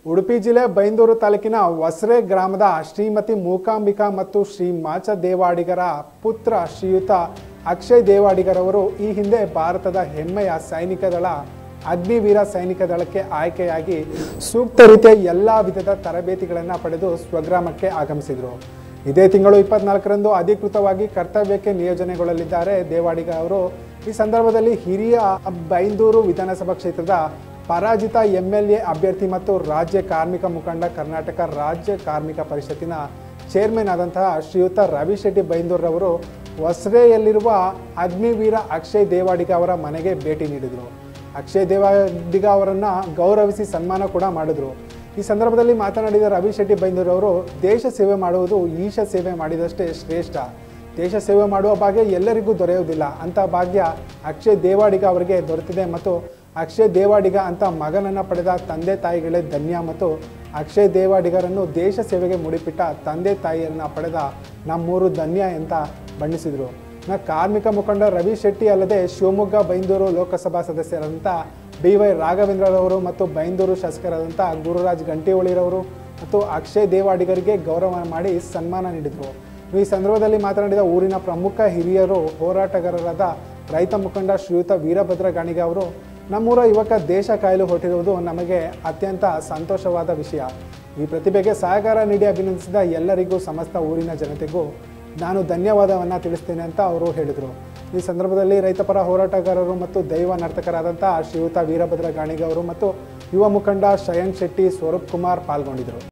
ಉಡುಪಿ ಜಿಲ್ಲೆ ಬೈಂದೂರು ತಾಲೂಕಿನ ಹೊಸರೆ ಗ್ರಾಮದ ಶ್ರೀಮತಿ ಮೂಕಾಂಬಿಕಾ ಮತ್ತು ಶ್ರೀ ಮಾಚ ದೇವಾಡಿಗರ ಪುತ್ರ ಶ್ರೀಯುತ ಅಕ್ಷಯ್ ದೇವಾಡಿಗರವರು ಈ ಹಿಂದೆ ಭಾರತದ ಹೆಮ್ಮೆಯ ಸೈನಿಕ ದಳ ಅಗ್ನಿವೀರ ಸೈನಿಕ ದಳಕ್ಕೆ ಆಯ್ಕೆಯಾಗಿ ಸೂಕ್ತ ರೀತಿಯ ಎಲ್ಲ ವಿಧದ ತರಬೇತಿಗಳನ್ನು ಪಡೆದು ಸ್ವಗ್ರಾಮಕ್ಕೆ ಆಗಮಿಸಿದರು ಇದೇ ತಿಂಗಳು ಇಪ್ಪತ್ನಾಲ್ಕರಂದು ಅಧಿಕೃತವಾಗಿ ಕರ್ತವ್ಯಕ್ಕೆ ನಿಯೋಜನೆಗೊಳ್ಳಲಿದ್ದಾರೆ ದೇವಾಡಿಗ ಅವರು ಈ ಸಂದರ್ಭದಲ್ಲಿ ಹಿರಿಯ ಬೈಂದೂರು ವಿಧಾನಸಭಾ ಕ್ಷೇತ್ರದ ಪರಾಜಿತ ಎಂಎಲ್ಎ ಅಭ್ಯರ್ಥಿ ಮತ್ತು ರಾಜ್ಯ ಕಾರ್ಮಿಕ ಮುಖಂಡ ಕರ್ನಾಟಕ ರಾಜ್ಯ ಕಾರ್ಮಿಕ ಪರಿಷತ್ತಿನ ಚೇರ್ಮನ್ ಆದಂತಹ ಶ್ರೀಯುತ ರವಿಶೆಟ್ಟಿ ಬೈಂದೂರ್ರವರು ಹೊಸರೆಯಲ್ಲಿರುವ ಅಗ್ನಿವೀರ ಅಕ್ಷಯ್ ದೇವಾಡಿಗ ಅವರ ಮನೆಗೆ ಭೇಟಿ ನೀಡಿದರು ಅಕ್ಷಯ್ ದೇವಾಡಿಗ ಅವರನ್ನು ಗೌರವಿಸಿ ಸನ್ಮಾನ ಕೂಡ ಮಾಡಿದರು ಈ ಸಂದರ್ಭದಲ್ಲಿ ಮಾತನಾಡಿದ ರವಿ ಶೆಟ್ಟಿ ಬೈಂದೂರು ಅವರು ದೇಶ ಸೇವೆ ಮಾಡುವುದು ಈಶ ಸೇವೆ ಮಾಡಿದಷ್ಟೇ ಶ್ರೇಷ್ಠ ದೇಶ ಸೇವೆ ಮಾಡುವ ಭಾಗ್ಯ ಎಲ್ಲರಿಗೂ ದೊರೆಯುವುದಿಲ್ಲ ಅಂತ ಭಾಗ್ಯ ಅಕ್ಷಯ್ ದೇವಾಡಿಗ ಅವರಿಗೆ ದೊರೆತಿದೆ ಮತ್ತು ಅಕ್ಷಯ್ ದೇವಾಡಿಗ ಅಂತ ಮಗನನ್ನು ಪಡೆದ ತಂದೆ ತಾಯಿಗಳೇ ಧನ್ಯ ಮತ್ತು ಅಕ್ಷಯ್ ದೇವಾಡಿಗರನ್ನು ದೇಶ ಸೇವೆಗೆ ಮುಡಿಪಿಟ್ಟ ತಂದೆ ತಾಯಿಯರನ್ನ ಪಡೆದ ನಮ್ಮೂರು ಧನ್ಯ ಅಂತ ಬಣ್ಣಿಸಿದರು ನ ಕಾರ್ಮಿಕ ಮುಖಂಡ ರವಿ ಶೆಟ್ಟಿ ಅಲ್ಲದೆ ಶಿವಮೊಗ್ಗ ಬೈಂದೂರು ಲೋಕಸಭಾ ಸದಸ್ಯರಾದಂಥ ಬಿ ವೈ ರಾಘವೇಂದ್ರರವರು ಮತ್ತು ಬೈಂದೂರು ಶಾಸಕರಾದಂಥ ಗುರುರಾಜ್ ಗಂಟಿಹೊಳಿರವರು ಮತ್ತು ಅಕ್ಷಯ್ ದೇವಾಡಿಗರಿಗೆ ಗೌರವ ಮಾಡಿ ಸನ್ಮಾನ ನೀಡಿದರು ಈ ಸಂದರ್ಭದಲ್ಲಿ ಮಾತನಾಡಿದ ಊರಿನ ಪ್ರಮುಖ ಹಿರಿಯರು ಹೋರಾಟಗಾರರಾದ ರೈತ ಮುಖಂಡ ಶ್ರೀಯುತ ವೀರಭದ್ರ ಗಾಣಿಗ ಅವರು ನಮ್ಮೂರ ಯುವಕ ದೇಶ ಕಾಯಲು ಹೊರಟಿರುವುದು ನಮಗೆ ಅತ್ಯಂತ ಸಂತೋಷವಾದ ವಿಷಯ ಈ ಪ್ರತಿಭೆಗೆ ಸಹಕಾರ ನೀಡಿ ಅಭಿನಂದಿಸಿದ ಎಲ್ಲರಿಗೂ ಸಮಸ್ತ ಊರಿನ ಜನತೆಗೂ ನಾನು ಧನ್ಯವಾದವನ್ನು ತಿಳಿಸ್ತೇನೆ ಅಂತ ಅವರು ಹೇಳಿದರು ಈ ಸಂದರ್ಭದಲ್ಲಿ ರೈತಪರ ಹೋರಾಟಗಾರರು ಮತ್ತು ದೈವ ನರ್ತಕರಾದಂಥ ಶ್ರೀಯುತ ವೀರಭದ್ರ ಗಾಣಿಗ ಅವರು ಮತ್ತು ಯುವ ಮುಖಂಡ ಶಯಂಕ್ ಶೆಟ್ಟಿ ಸ್ವರೂಪ್ ಕುಮಾರ್ ಪಾಲ್ಗೊಂಡಿದ್ದರು